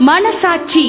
மனசாட்சி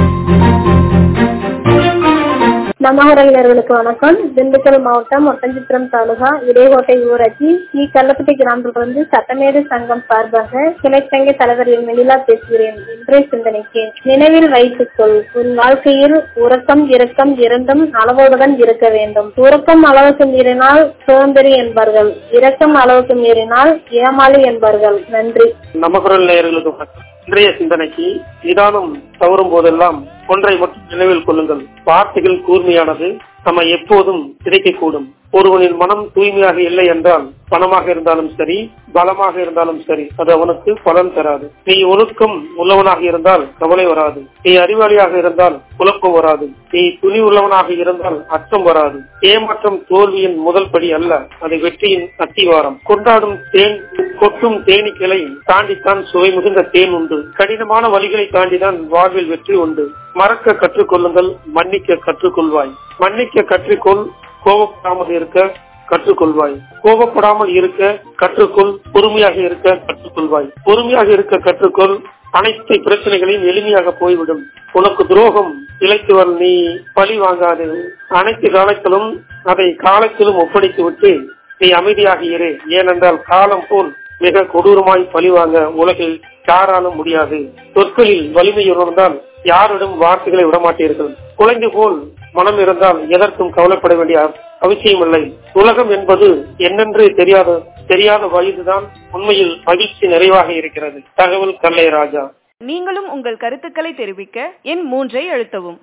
நமகுரலினர்களுக்கு வணக்கம் திண்டுக்கல் மாவட்டம் ஒட்டஞ்சித்திரம் தாலுகா இடையோட்டை ஊராட்சி ஸ்ரீ கல்லப்பட்டி கிராமத்திலிருந்து சட்டமேடு சங்கம் சார்பாக கிளைச்சங்க தலைவர் என் மெலிலா பேசுகிறேன் இன்றைய சிந்தனைக்கு நினைவில் வைத்துக்கொள் உன் வாழ்க்கையில் உறக்கம் இரக்கம் இரண்டும் அளவோடுதான் இருக்க வேண்டும் உறக்கம் அளவுக்கு மீறினால் சோம்பேறி என்பார்கள் இரக்கம் அளவுக்கு மீறினால் ஏமாளி என்பார்கள் நன்றி நமக்குரல் நேயர்களுக்கு வணக்கம். இன்றைய சிந்தனைக்கு நிதானம் தவறும் போதெல்லாம் ஒன்றை மட்டும் நினைவில் கொள்ளுங்கள் வார்த்தைகள் கூர்மையானது நம்ம எப்போதும் கிடைக்கக்கூடும் ஒருவனின் மனம் தூய்மையாக இல்லை என்றால் பணமாக இருந்தாலும் சரி பலமாக இருந்தாலும் சரி அது அவனுக்கு பலன் தராது நீ ஒழுக்கம் உள்ளவனாக இருந்தால் கவலை வராது நீ அறிவாளியாக இருந்தால் குழப்பம் வராது நீ துணி உள்ளவனாக இருந்தால் அச்சம் வராது ஏமாற்றம் தோல்வியின் முதல் படி அல்ல அது வெற்றியின் அத்திவாரம் கொண்டாடும் தேன் கொட்டும் தேனீக்களை தாண்டித்தான் சுவை மிகுந்த தேன் உண்டு கடினமான வழிகளை தாண்டிதான் வாழ்வில் வெற்றி உண்டு மறக்க கற்றுக்கொள்ளுங்கள் மன்னிக்க கற்றுக்கொள்வாய் மன்னிக்க கற்றுக்கொள் கோபப்படாமல் இருக்க கற்றுக்கொள்வாய் கோபப்படாமல் இருக்க கற்றுக்கொள் பொறுமையாக இருக்க கற்றுக்கொள்வாய் பொறுமையாக இருக்க கற்றுக்கொள் அனைத்து பிரச்சனைகளையும் எளிமையாக போய்விடும் உனக்கு துரோகம் இழைத்தவர் நீ பழி வாங்காது அனைத்து காலத்திலும் அதை காலத்திலும் ஒப்படைத்து விட்டு நீ அமைதியாக இரு ஏனென்றால் காலம் போல் மிக கொடூரமாய் பழிவாங்க உலகில் யாராலும் முடியாது சொற்களில் வலிமை இருந்தால் யாரிடம் வார்த்தைகளை விடமாட்டீர்கள் குழந்தை போல் மனம் இருந்தால் எதற்கும் கவலைப்பட வேண்டிய அவசியம் இல்லை உலகம் என்பது என்னென்று தெரியாத தெரியாத வயதுதான் உண்மையில் மகிழ்ச்சி நிறைவாக இருக்கிறது தகவல் கல்லை ராஜா நீங்களும் உங்கள் கருத்துக்களை தெரிவிக்க எண் மூன்றை அழுத்தவும்